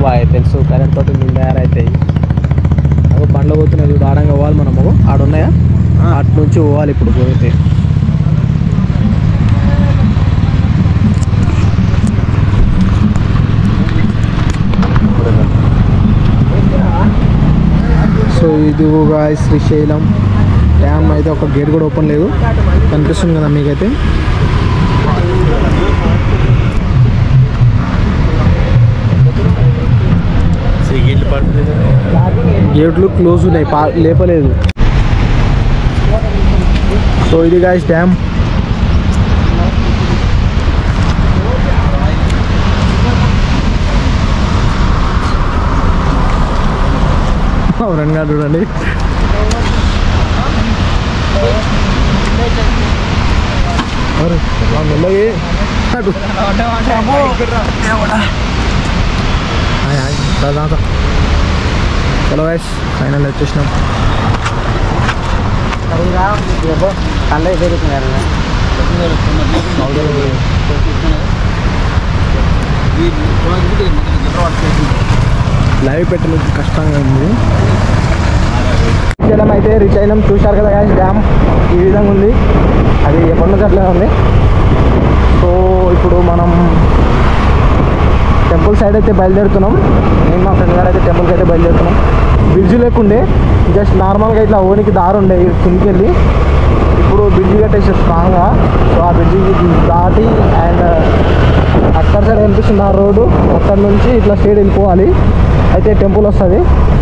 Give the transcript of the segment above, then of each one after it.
Bye తెలుసు current తోటి నీళ్ళు తయారవుతాయి అవి బండ్లు పోతున్నాయి చూడు ఆడంగా పోవాలి మనము ఆడున్నాయా అటు నుంచి పోవాలి ఇప్పుడు పోతే సో ఇది ఒక శ్రీశైలం డ్యామ్ అయితే ఒక గేట్ కూడా ఓపెన్ లేదు కనిపిస్తుంది కదా మీకైతే సిగిళ్ళు పడుతుంది గేట్లు క్లోజ్ ఉన్నాయి పా లేపలేదు సో ఇది గాయస్ డ్యామ్ అవునంగా చూడండి అరే, ఆ మెల్లగా అటు. ఆయ్, ఆయ్, దా, దా, దా. చలో గైస్ ఫైనల్ వచ్చేసినాం కళ్ళ పెరుగుతున్నారు లైవ్ పెట్టడానికి కష్టంగా ఉంది శ్రీశైలం అయితే రీచ్ అయినాం చూశారు కదా guys, డ్యామ్ ఈ విధంగా ఉంది అది ఎప్పటి నుంచి అట్లనే ఉంది సో ఇప్పుడు మనం టెంపుల్ సైడ్ అయితే బయలుదేరుతున్నాం నేను మా ఫ్రెండ్ గారు అయితే టెంపుల్కి అయితే బయలుదేరుతున్నాం బ్రిడ్జ్ లేకుండే జస్ట్ నార్మల్గా ఇట్లా ఓనికి దారి ఉండే ఈ కిందికి వెళ్ళి ఇప్పుడు బ్రిడ్జ్ కట్టేసి స్ట్రాంగ్గా సో ఆ బ్రిడ్జ్ దాటి అండ్ అక్కడ సైడ్ కనిపిస్తుంది ఆ రోడ్డు అక్కడ నుంచి ఇట్లా స్ట్రేట్ వెళ్ళిపోవాలి అయితే టెంపుల్ వస్తుంది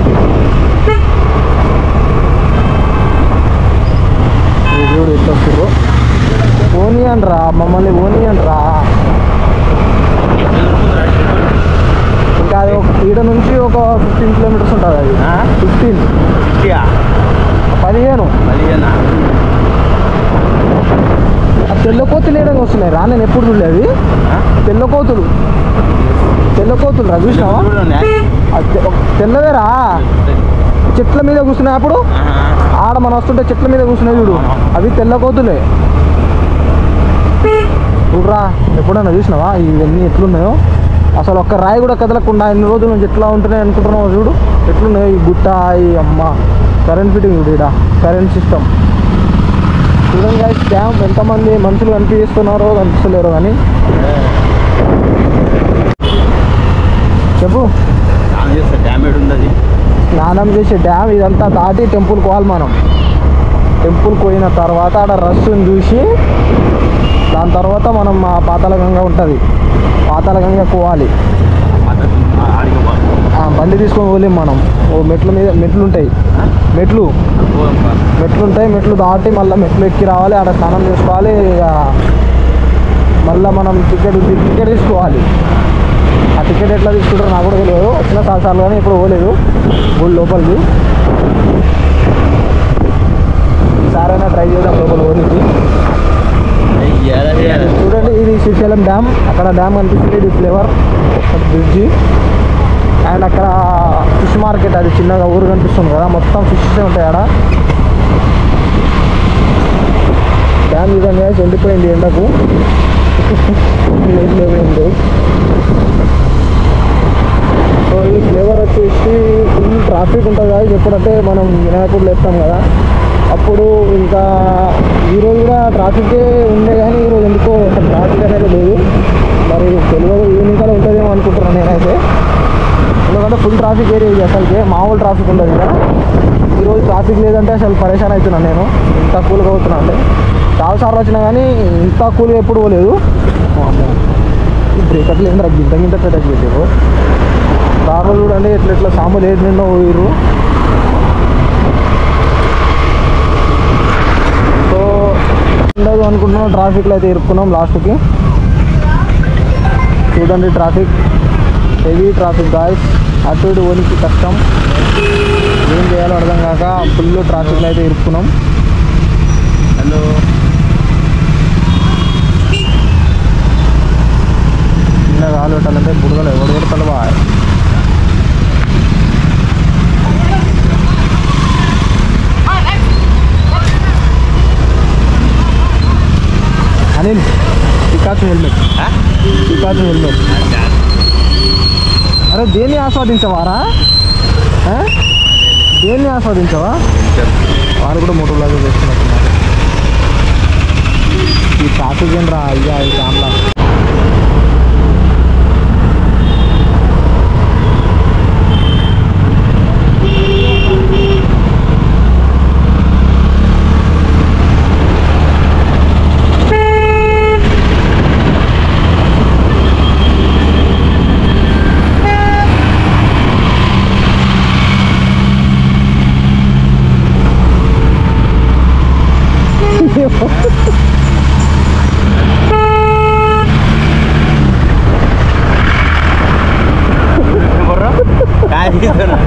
ఈ దేవుడు ఎట్లా వస్తుందో ఓని అనరా మమ్మల్ని ఓని అనరా ఇంకా అది ఒక ఈడ నుంచి ఒక ఫిఫ్టీన్ కిలోమీటర్స్ ఉంటుంది అది ఫిఫ్టీన్ పదిహేను ఆ తెల్ల కోతులు ఏడంగా వస్తున్నాయి రా నేను ఎప్పుడు చూడలేదు తెల్ల కోతులు తెల్ల కోతులు రా చూసినావా ఆ తె- తెల్లవేరా చెట్ల మీద కూర్చున్నాయి అప్పుడు ఆడ మనం వస్తుంటే చెట్ల మీద కూర్చున్నాయి చూడు అవి తెల్ల కోతులే చూడరా ఎప్పుడన్నా చూసినావా ఇవన్నీ ఎట్లున్నాయో అసలు ఒక్క రాయి కూడా కదలకుండా ఎన్ని రోజుల నుంచి ఎట్లా ఉంటున్నాయి అనుకుంటున్నావు చూడు ఎట్లున్నాయి ఈ గుట్ట ఈ అమ్మ కరెంట్ ఫిట్టింగ్ చూడు ఇక్కడ కరెంట్ సిస్టమ్ చూడండి guys, డ్యామ్ ఎంతమంది మనుషులు కనిపిస్తున్నారో కనిపిస్తలేరో కానీ చెప్పు డ్యామేజ్ ఉంది అది స్నానం చేసే డ్యామ్ ఇదంతా దాటి టెంపుల్కి పోవాలి మనం టెంపుల్కి పోయిన తర్వాత ఆడ రస్సుని చూసి దాని తర్వాత మనం ఆ పాతాళ గంగ ఉంటుంది పాతాళ గంగ పోవాలి ఆ బండి తీసుకొని పోలేం మనం ఓ మెట్ల మీద మెట్లు ఉంటాయి మెట్లు మెట్లు ఉంటాయి మెట్లు దాటి మళ్ళీ మెట్లు ఎక్కి రావాలి ఆడ స్నానం చేసుకోవాలి ఇక మళ్ళీ మనం టికెట్ టికెట్ తీసుకోవాలి ఆ టికెట్ ఎట్లా తీసుకుంటారో నాకు కూడా తెలియదు వచ్చిన సార్లు కానీ ఇప్పుడు పోలేదు గుడి లోపలికి ఈసారైనా ట్రై చేద్దాం లోపల పోనీకి చూడండి ఇది శ్రీశైలం డ్యామ్ అక్కడ డ్యామ్ కనిపిస్తుంది ఇది ఫ్లేవర్ బ్రిడ్జి అండ్ అక్కడ ఫిష్ మార్కెట్ అది చిన్నగా ఊరు కనిపిస్తుంది కదా మొత్తం ఫిషెస్ ఉంటాయి ఆడ డ్యామ్ విధంగా ఎండిపోయింది ఎండకు నీళ్ళు ఏమీ ఉండవు సో ఈ ఫ్లేవర్ వచ్చేసి ఫుల్ ట్రాఫిక్ ఉంటుంది కదా ఎప్పుడంటే మనం వినాయకుడు లేపుతాం కదా అప్పుడు ఇంకా ఈరోజు కూడా ట్రాఫికే ఉండే కానీ ఈరోజు ఎందుకో ట్రాఫిక్ అనేది లేదు మరి తెలియదు ఈవినింగ్ కల్లా ఉంటుందేమో అనుకుంటున్నాను నేనైతే ఎందుకంటే ఫుల్ ట్రాఫిక్ ఏరియా ఇది అసలుకి మామూలు ట్రాఫిక్ ఉండదు ఇక్కడ ఈరోజు ట్రాఫిక్ లేదంటే అసలు పరేషాన్ అవుతున్నాను నేను ఇంత కూల్గా అవుతున్నా అంటే చాలా సార్లు వచ్చినా కానీ ఇంత కూల్గా ఎప్పుడు పోలేదు వామ్మో. ఈ బ్రేకర్లు ఏంద్రా గింత గింత పెట్టకు పెట్టారు కార్లు చూడండి ఎట్లా ఎట్లా సాంబలు ఏడు నిండా పోయిర్రు సో ఉండదు అనుకుంటున్నాం ట్రాఫిక్లో అయితే ఇరుక్కున్నాం లాస్ట్కి చూడండి ట్రాఫిక్ హెవీ ట్రాఫిక్ గాయస్ అటు ఇటు ఓనికి కష్టం ఏం చేయాలో అర్థం కాక ఫుల్ ట్రాఫిక్లో అయితే ఇరుక్కున్నాం హలో చిన్న కాలు పెట్టాలంటే బుడగలు ఎవడు పెడతాడు బా Anil Pikachu helmet Pikachu helmet అరే అరే దేన్ని ఆస్వాదించవారా ఆ? దేన్ని ఆస్వాదించవా వారు కూడా మోటోలాగా చేస్తున్నట్టున్నారు ఈ ట్రాఫిక్ ఏం రా అయ్యా ఈ కామ్లా काय घेतो ना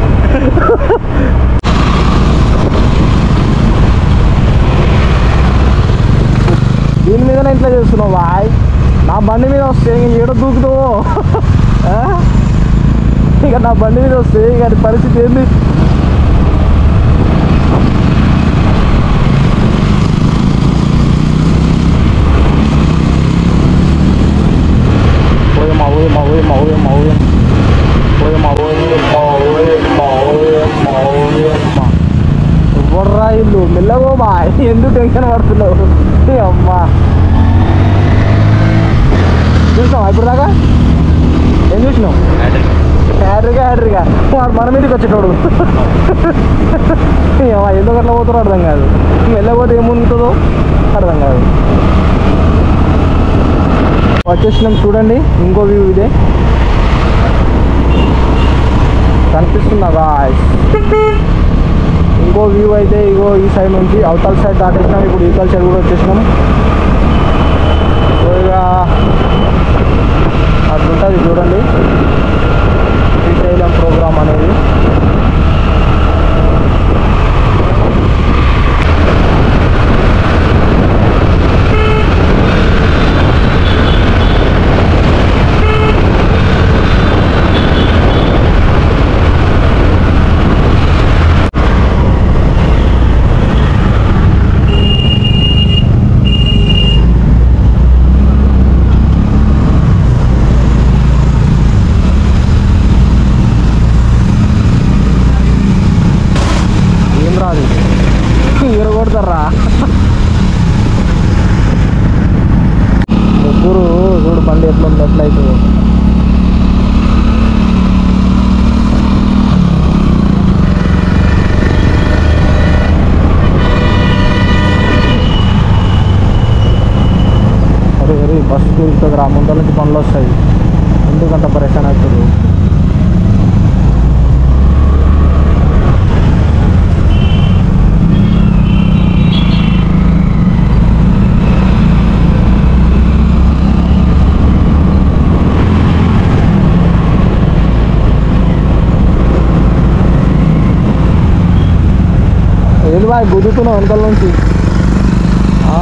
దీని మీదనే ఇట్లా చేస్తున్నావు బాయ్ నా బండి మీద వస్తే ఇంక ఏడో దూకుతావో ఆ? ఇక నా బండి మీద వస్తే ఇక అది పరిస్థితి ఏంది పోయమ్మా పోయమ్మా పోయమ్మా పోయమ్మా పోయమ్మా పోయమ్మా పోయమ్మా పోయమ్మా పోయమ్మా ఎవర్రా ఇల్లు మెల్లగో బా ఎందుకు టెన్షన్ పడుతున్నావు ఏ అమ్మా చూసినావా ఇప్పుడు దాకా ఏం చూసినావు హ్యాడ్రిగా హ్యాడ్రిగా వాడు మన మీదకి వచ్చేటోడు ఏమా ఎందుకు అట్లా పోతారో అర్థం కాదు వెళ్ళకపోతే ఏముంటుందో అర్థం కాదు వచ్చేసినాం చూడండి ఇంకో వ్యూ ఇదే కనిపిస్తుందా గాయస్ ఇంకో వ్యూ అయితే ఇగో ఈ సైడ్ నుంచి అవతల సైడ్ దాటేసినాం ఇప్పుడు ఈతల సైడ్ కూడా వచ్చేసినాం సో ఇక అట్లుంటుంది చూడండి శ్రీశైలం ప్రోగ్రామ్ అనేది ఏం రాదు ఇరగొడతారా ముగ్గురు చూడు బండి ఎట్లా ఉంది ఎట్లయితే అరే అరే బస్సు తిరుగుతుంది రా ముందర నుంచి పనులు వస్తాయి ఎందుకంత పరేషాన్ అవుతుంది ఏంది బాయ్ గుద్దుతున్నావు వెనకాల నుంచి ఆ?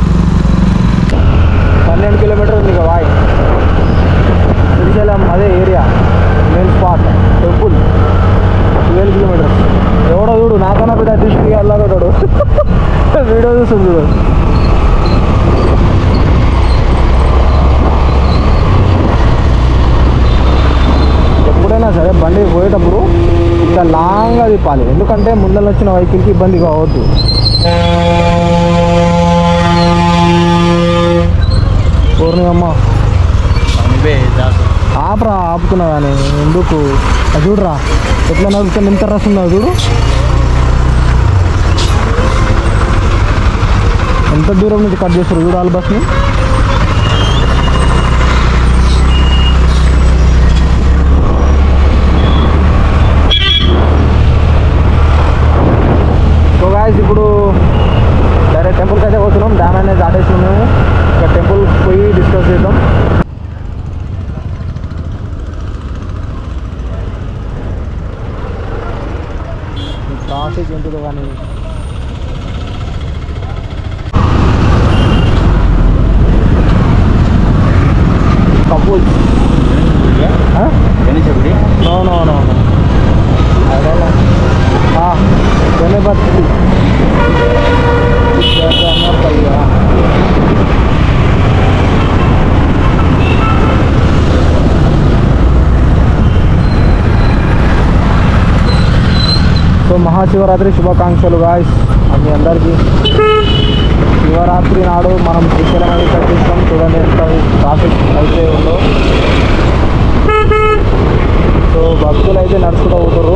పన్నెండు కిలోమీటర్ ఉంది ఇక బాయ్ శ్రీశైలం అదే area main spot temple twelve kilometres ఎవడో చూడు నాకన్నా పెద్ద డిస్ట్రిక్ట్ వెళ్ళాడు వీడియో చూస్తుంది చూడు ఎప్పుడైనా సరే బండి పోయేటప్పుడు ఇంకా లాంగ్గా తిప్పాలి ఎందుకంటే ముందర వచ్చిన వెహికల్కి ఇబ్బంది కావద్దు పూర్ణిమమ్మ बे जातो ఆపరా ఆపుతున్నా కానీ ఎందుకు అది చూడరా ఎట్లా నడుపుతుంది ఎంత రస్ ఉందో చూడు ఎంత దూరం నుంచి కట్ చేస్తారు చూడు వాళ్ళ బస్ని సో గాయస్ ఇప్పుడు డైరెక్ట్ టెంపుల్కి అయితే పోతున్నాం డ్యామ్ అనేది దాటేసి మేము ఇక టెంపుల్ పోయి డిస్కస్ చేద్దాం ట్రాఫిక్ ఉంటుందో కానీ కపుల్ गणेश गुडी no no no no Ganapati Ganapayya Mahashivratri శుభాకాంక్షలు గాయస్ మీ అందరికీ శివరాత్రి నాడు మనం శ్రీశైలం అనేది కట్టిస్తాం చూడండి ఎంత ట్రాఫిక్ అయితే ఉందో సో భక్తులు అయితే నడుచుకుంటూ పోతారు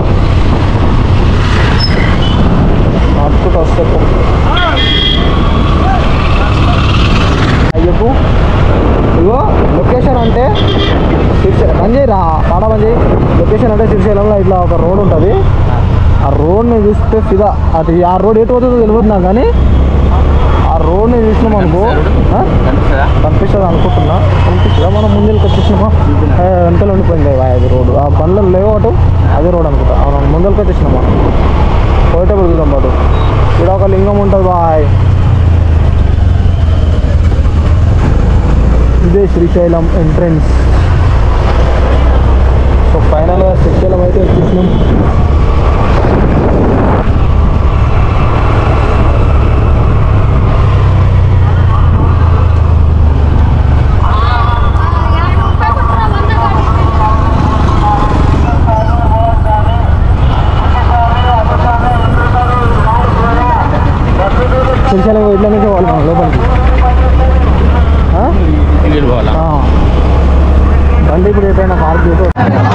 నడుచుకుంటూ వస్తారు అయ్యకు ఇగో లొకేషన్ అంటే శ్రీశైలం మంజయ్ రా పాడ మంజయ్ లొకేషన్ అంటే శ్రీశైలంలో ఇట్లా ఒక రోడ్ ఉంటుంది ఆ రోడ్ని చూస్తే ఫిదా అది ఆ రోడ్ ఎటు పోతుందో తెలియదు నాకు కానీ ఆ రోడ్ని చూసినాం అనుకో ఆ? కనిపిస్తుందా కనిపిస్తుంది అనుకుంటున్నా కనిపిస్తుందా మనం ముందుకు వచ్చేసినామా వెంటలో ఉండిపోయింది వా అది రోడ్ ఆ బండ్లు లేవు అటు అదే రోడ్ అనుకుంటా మనం ముందరికి వచ్చేసినామా పోయేటప్పుడు చూద్దాం పాటు ఇక్కడ ఒక లింగం ఉంటుంది బాయ్ ఇదే శ్రీశైలం ఎంట్రన్స్ సో ఫైనల్గా శ్రీశైలం అయితే వచ్చేసినాం శ్రీశైలం ఇట్లా నుంచి వాళ్ళు మనం లోపలికి ఆ? టికెట్ పోవాలా ఆ. బండి ఇప్పుడు ఎప్పుడైనా పార్క్ చేసి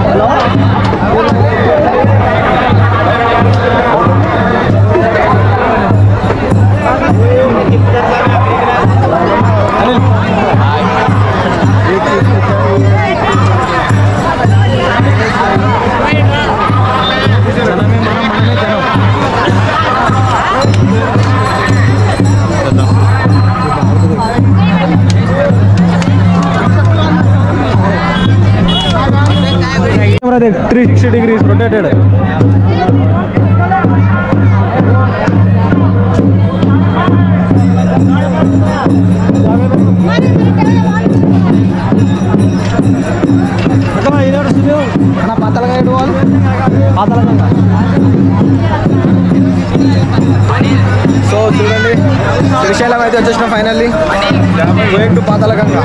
త్రీ సిక్స్టీ డిగ్రీస్ రొటేటెడ్ అన్న పాతలగా ఎటు పోవాలి పాతలగంగా సో చూడండి శ్రీశైలం అయితే వచ్చేసిన ఫైనల్లీ గోయింగ్ టు పాతలగంగా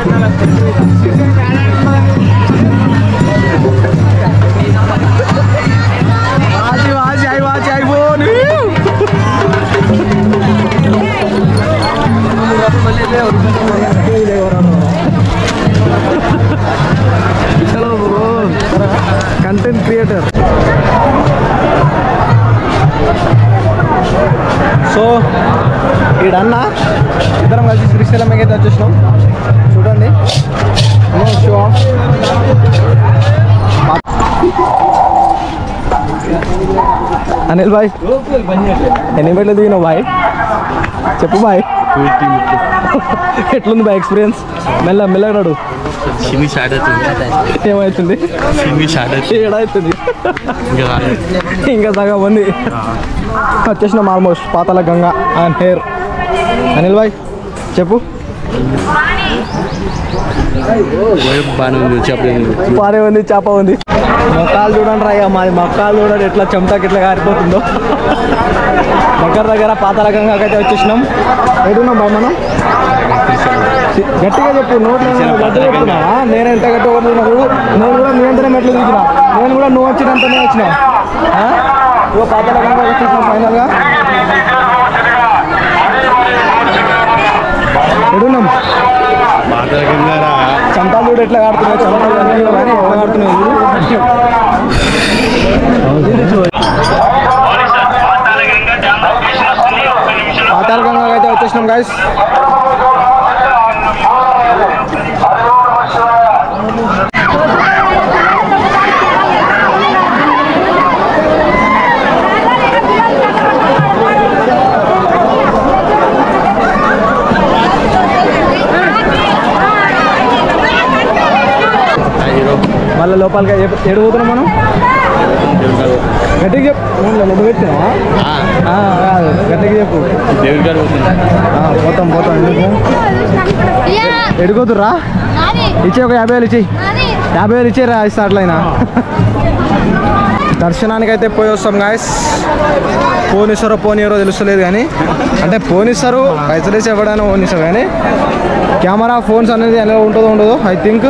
వాచి వాచి ఐ వాచి ఐఫోన్ కంటెంట్ క్రియేటర్ సో ఈడన్న ఇద్దరం కలిసి శ్రీశైలం అయితే వచ్చేసినాం చూడండి షో అనిల్ బాయ్ ఎన్ని మెట్లు దిగినావు బాయ్ చెప్పు బాయ్ ఎట్లుంది బాయ్ ఎక్స్పీరియన్స్ మెల్ల మెల్లగడు సిమి స్టార్ట్ అవుతుంది ఏమవుతుంది సిమి స్టార్ట్ అవుతుంది ఏడవుతుంది ఇంకా రాలేదు. ఇంకా సగం ఉంది వచ్చేసినాం almost Patala Ganga and here Anil బాయ్ చెప్పు ఓయ్ బాగానే ఉంది చెప్పలేదు పారే ఉంది చేప ఉంది మొక్కలు చూడండి రా ఇక మాది మొక్కలు చూడండి ఎట్లా చెమటకి ఎట్లా కారిపోతుందో దగ్గర దగ్గర పాతాల గంగాకి అయితే వచ్చేసినాం ఎడున్నాం బాయ్ మనం గట్టిగా చెప్పు నోట్లో ఏమైనా గట్టి చెప్తున్నావా నేను ఎంత గట్టి కొడుతున్నా చూడు నేను కూడా మీ అంతనే మెట్లు దిగిన నేను కూడా నువ్వు వచ్చినంతనే వచ్చిన ఇగో పాతాల గంగా వచ్చేసినాం ఫైనల్గా ఎడున్నాం పాతరకంగా చంపాలు చూడు ఎట్లా కాడుతున్నాయి చంపాలు అన్నీ కూడా కానీ ఎట్లా కాడుతున్నాయి చూడు పాతాల గంగా అయితే వచ్చేసినాం గాయస్ హీరో మళ్ళీ లోపలికి ఎప్పు- ఏడు పోతున్నాం మనం గట్టిగా చెప్పు నువ్వు నువ్వు పెట్టినావా ఆ, కాదు గట్టిగా చెప్పు దేవుడి గారు పోతుంది ఆ, పోతాం పోతాం ఎందుకు ఎడుకోతురా ఇచ్చే ఒక యాభై వేలు ఇచ్చేయి యాభై వేలు ఇచ్చేరా ఇస్తా అట్లయినా దర్శనానికి అయితే పోయి వస్తాం గాయస్ పోనిస్తారో పోనీయరో తెలుస్తలేదు కానీ అంటే పోనిస్తారు పైసలు వేసి ఎవడైనా పోనిస్తారు కానీ కెమెరా ఫోన్స్ అనేది ఎలా ఉంటుందో ఉండదో ఐ థింక్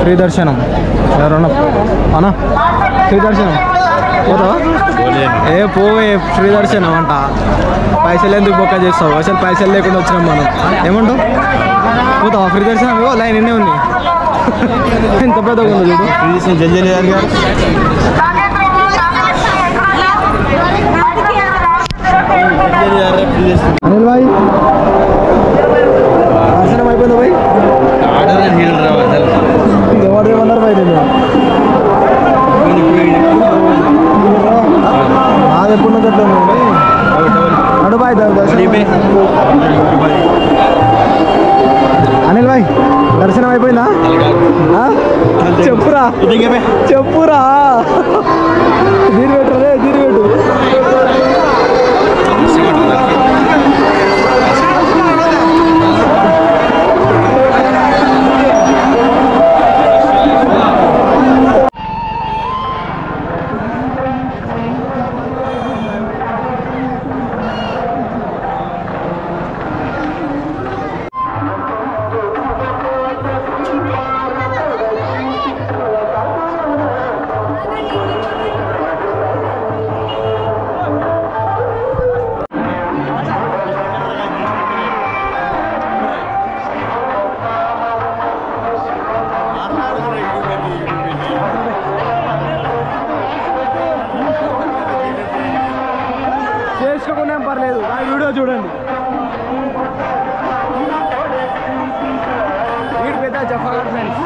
ఫ్రీ దర్శనం ఎవరన్నా అన్నా ఫ్రీ దర్శనం పోతావా ఏ పోవే ఫ్రీ దర్శనం అంట పైసలు ఎందుకు బొక్క చేస్తావు అసలు పైసలు లేకుండా వచ్చినాం మనం ఏమంటావు పోతావా ఫ్రీ దర్శనం ఓ లైన్ ఎన్నే ఉంది ఎంత పెద్దగా ఉంది చూడు జల్జలి గారు అనిల్ భాయ్ దర్శనం అయిపోయిందా భాయ్ ఆర్డర్ హీల్ రావు అసలు ఎవరు ఏమన్నారు భాయ్ నేను నాది ఎప్పుడు నుంచి అట్లా ఉంది కానీ నడు భాయ్ ద- దర్శనం అనిల్ భాయ్ దర్శనం అయిపోయిందా ఆ? చెప్పురా చెప్పురా దీని పెట్టరే దీని పెట్టు చేసుకోకుండా ఏం పర్లేదు ఆ వీడియో చూడండి వీడు పెద్ద జఫర్ ఫ్రెండ్స్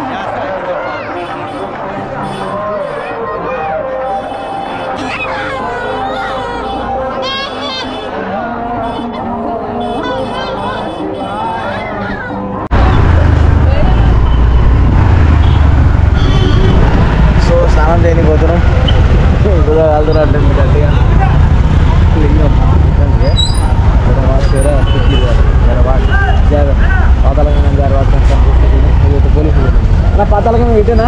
సో స్నానం చేయని పోతున్నాం ఇప్పుడు వెళ్తున్నట్టు గట్టిగా లింగం ఎందుకంటే పాతాళంగం గారు పోలీసులు నా పాతాళంగం ఇటేనా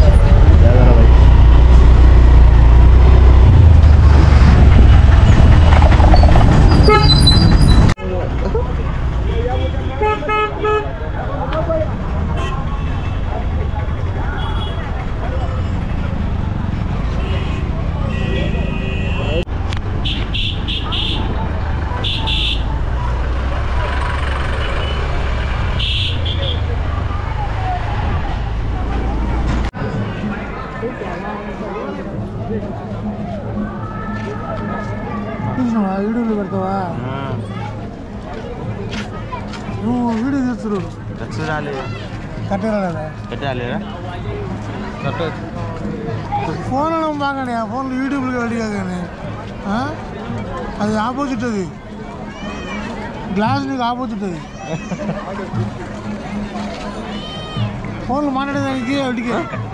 వీడియోలు పెడతావా నువ్వు వీడియో తీస్తున్నాడు కట్టేరాలేదా పెట్టాలేరా ఫోన్ అనడం బాగానే ఆ ఫోన్ యూట్యూబ్లో అడిగా కానీ ఆ? అది ఆపోజిట్ అది గ్లాస్ నీకు ఆపోజిట్ అది ఫోన్లు మాట్లాడేదానికి అడిగి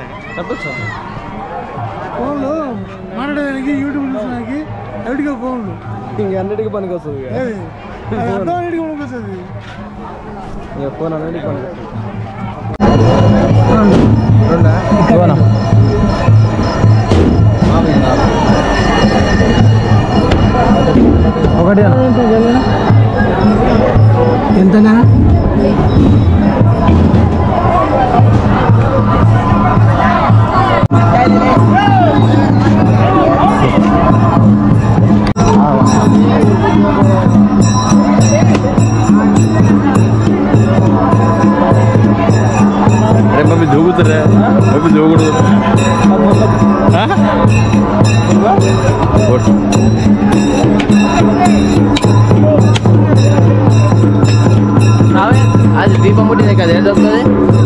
ఫోన్లు మాట్లాడేదానికి యూట్యూబ్ చూసేదానికి అడిగే ఫోన్లు ఇంకన్నిటికీ పనికి వస్తుంది ఏది అది అర్థం అన్నిటికీ మనకు వస్తుంది ఫోన్ అన్నిటికీ పనికి వస్తుంది ఇవ్వనా ఒకటి ఎంతనా అరే మమ్మీ దూకుతురా మమ్మీ దూకుడు అది దీపం పుట్టింది కదా ఏం దొరుకుతుంది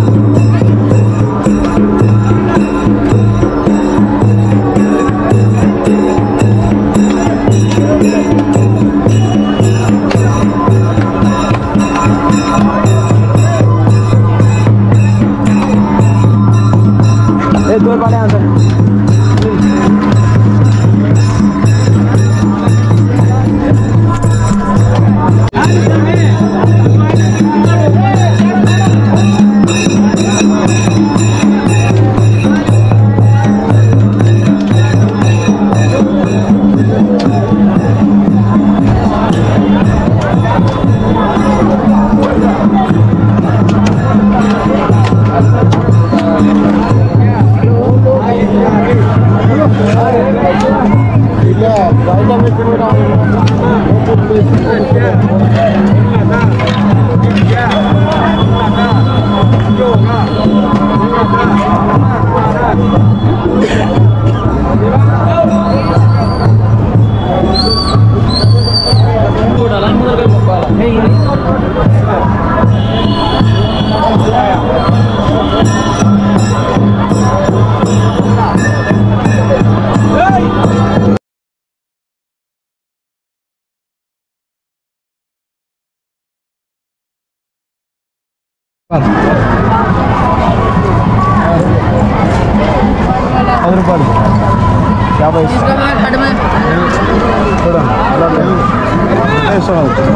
ఏ దూర పడే అంత పది రూపాయలు యాభై చూడండి అలా లేదు. వేస్తాం అది.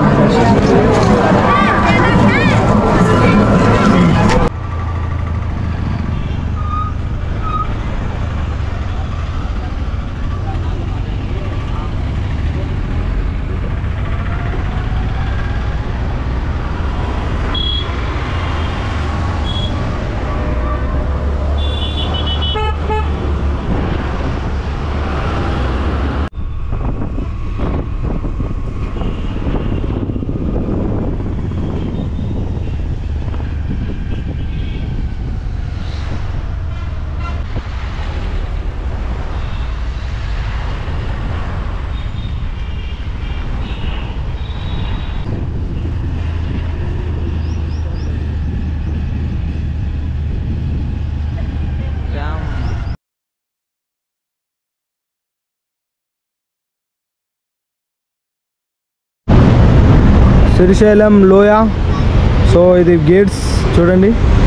శ్రీశైలం లోయ సో ఇది గేట్స్ చూడండి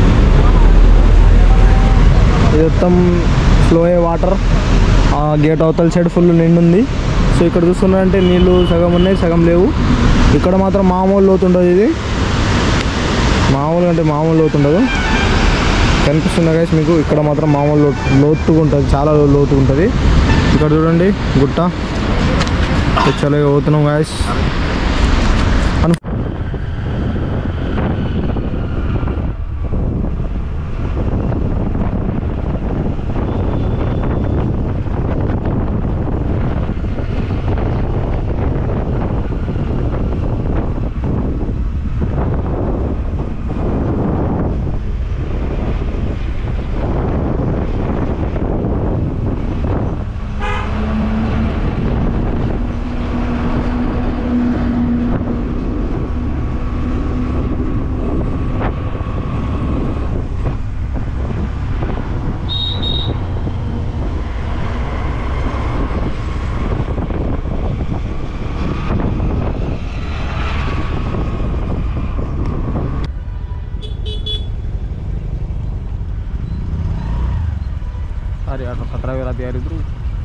ఇది మొత్తం ఫ్లో అయ్యే వాటర్ ఆ గేట్ అవతల సైడ్ ఫుల్ నిండుంది సో ఇక్కడ చూస్తున్నారంటే నీళ్ళు సగం ఉన్నాయి సగం లేవు ఇక్కడ మాత్రం మామూలు లోతు ఉంటుంది ఇది మామూలు అంటే మామూలు లోతు ఉండదు కనిపిస్తుంది గైస్ మీకు ఇక్కడ మాత్రం మామూలు లోతు లోతుగా ఉంటుంది చాలా లోతుగా ఉంటుంది ఇక్కడ చూడండి గుట్ట చాలా పోతున్నాం గాయస్ ಅರೆ ಆಟೋ ಖತ್ರ ಇರೋದು ಯಾರಿದ್ರು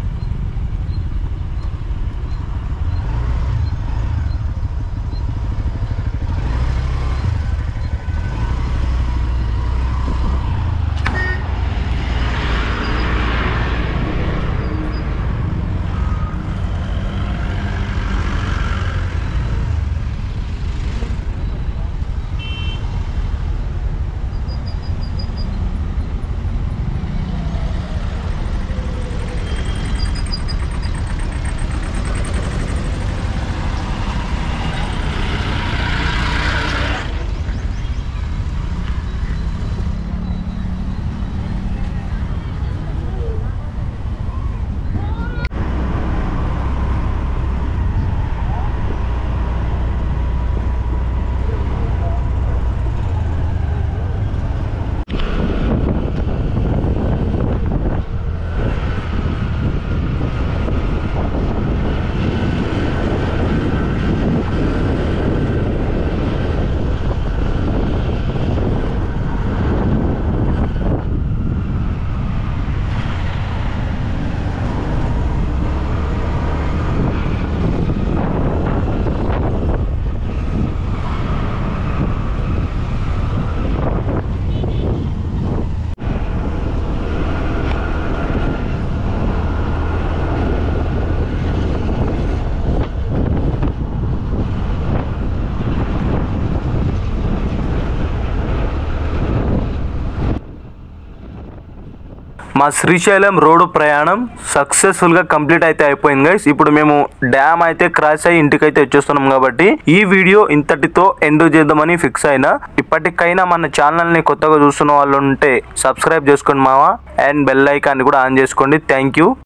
మా శ్రీశైలం రోడ్డు ప్రయాణం సక్సెస్ఫుల్గా కంప్లీట్ అయితే అయిపోయింది గైస్ ఇప్పుడు మేము డ్యామ్ అయితే క్రాస్ అయ్యి ఇంటికి అయితే వచ్చేస్తున్నాం కాబట్టి ఈ వీడియో ఇంతటితో ఎండ్ చేద్దామని ఫిక్స్ అయినా ఇప్పటికైనా మన ఛానల్ని కొత్తగా చూస్తున్న వాళ్ళు ఉంటే సబ్స్క్రైబ్ చేసుకోండి మావా అండ్ బెల్ ఐకాన్ని కూడా ఆన్ చేసుకోండి థ్యాంక్ యూ